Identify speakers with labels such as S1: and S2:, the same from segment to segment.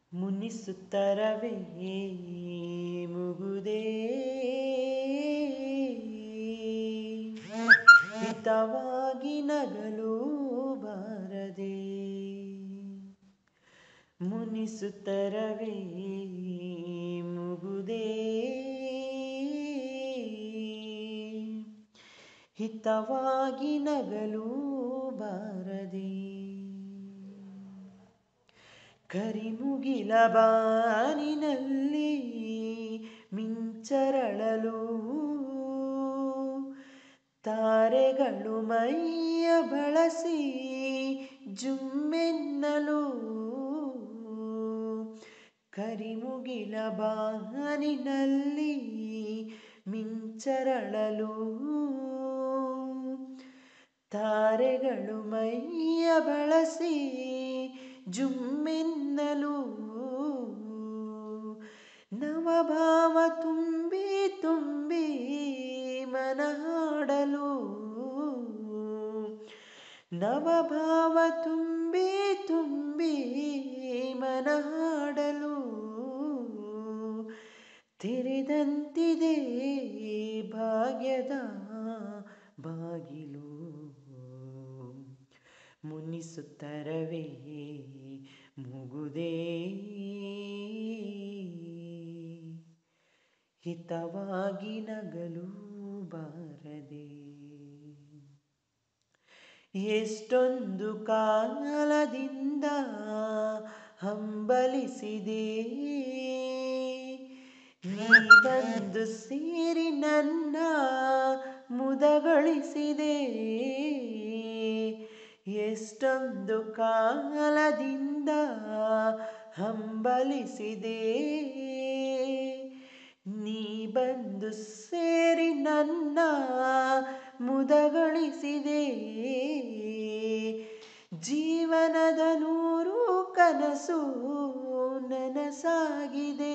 S1: ಮುನಿಸುತ್ತರವೇ ಮುಗುದೇ ಹಿತವಾಗಿ ನಗಲು ಬಾರದೆ ಮುನಿಸುತ್ತರವೇ ಮುಗುದೇ ಹಿತವಾಗಿ ನಗಲು ಬಾರದೆ ಕರಿಮುಗಿಲ ಬಾನಿನಲ್ಲಿ ಮಿಂಚರಳಲು ತಾರೆಗಳು ಮೈಯ ಬಳಸಿ ಜುಮ್ಮೆನ್ನಲು ಕರಿಮುಗಿಲ ಬಾನಿನಲ್ಲಿ ಮಿಂಚರಳಲು ತಾರೆಗಳು ಮೈಯ ಬಳಸಿ ಜುಮ್ಮೆನ್ನಲು ನವಭಾವ ತುಂಬಿ ತುಂಬಿ ಮನ ಹಾಡಲು ನವಭಾವ ತುಂಬಿ ತುಂಬಿ ಮನ ಹಾಡಲು ತೆರೆದಂತಿದೆ ಭಾಗ್ಯದ ಬಾಗಿಲು ಮುನಿಸುತ್ತರವೇ ಮುಗುದೇ ಹಿತವಾಗಿ ನಗಲು ಬಾರದೆ ಎಷ್ಟೊಂದು ಕಾಲದಿಂದ ಹಂಬಲಿಸಿದೆ ನೀ ಬಂದು ಸೇರಿ ನನ್ನ ಮುದಗಳಿಸಿದೆ ಎಷ್ಟೊಂದು ಕಾಲದಿಂದ ಹಂಬಲಿಸಿದೆ ನೀ ಬಂದು ಸೇರಿ ನನ್ನ ಮುದಗಳಿಸಿದೆ ಜೀವನದ ನೂರು ಕನಸು ನನಸಾಗಿದೆ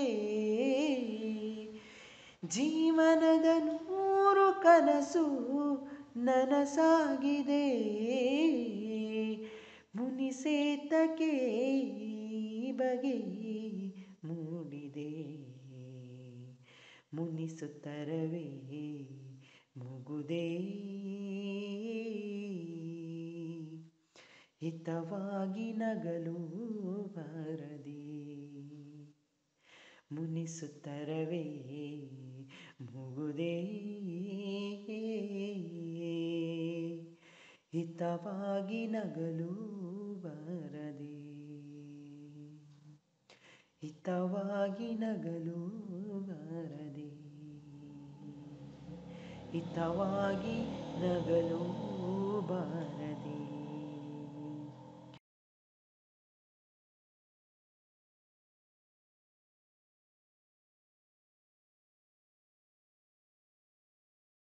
S1: ಜೀವನದ ನೂರು ಕನಸು ನನಸಾಗಿದೆ ಮುನಿಸೇತಕ್ಕೆ ಬಗೆ ಮೂಡಿದೆ ಮುನಿಸುತ್ತರವೇ ಮುಗುದೇ ಹಿತವಾಗಿ ನಗಲು ಬಾರದೆ ಮುನಿಸುತ್ತರವೇ ಮುಗುದೇ ಹಿತವಾಗಿ ನಗಲು ಬಾರದೆ ಹಿತವಾಗಿ ನಗಲು ಬಾರದೆ ಹಿತವಾಗಿ ನಗಲು ಬಾರದೆ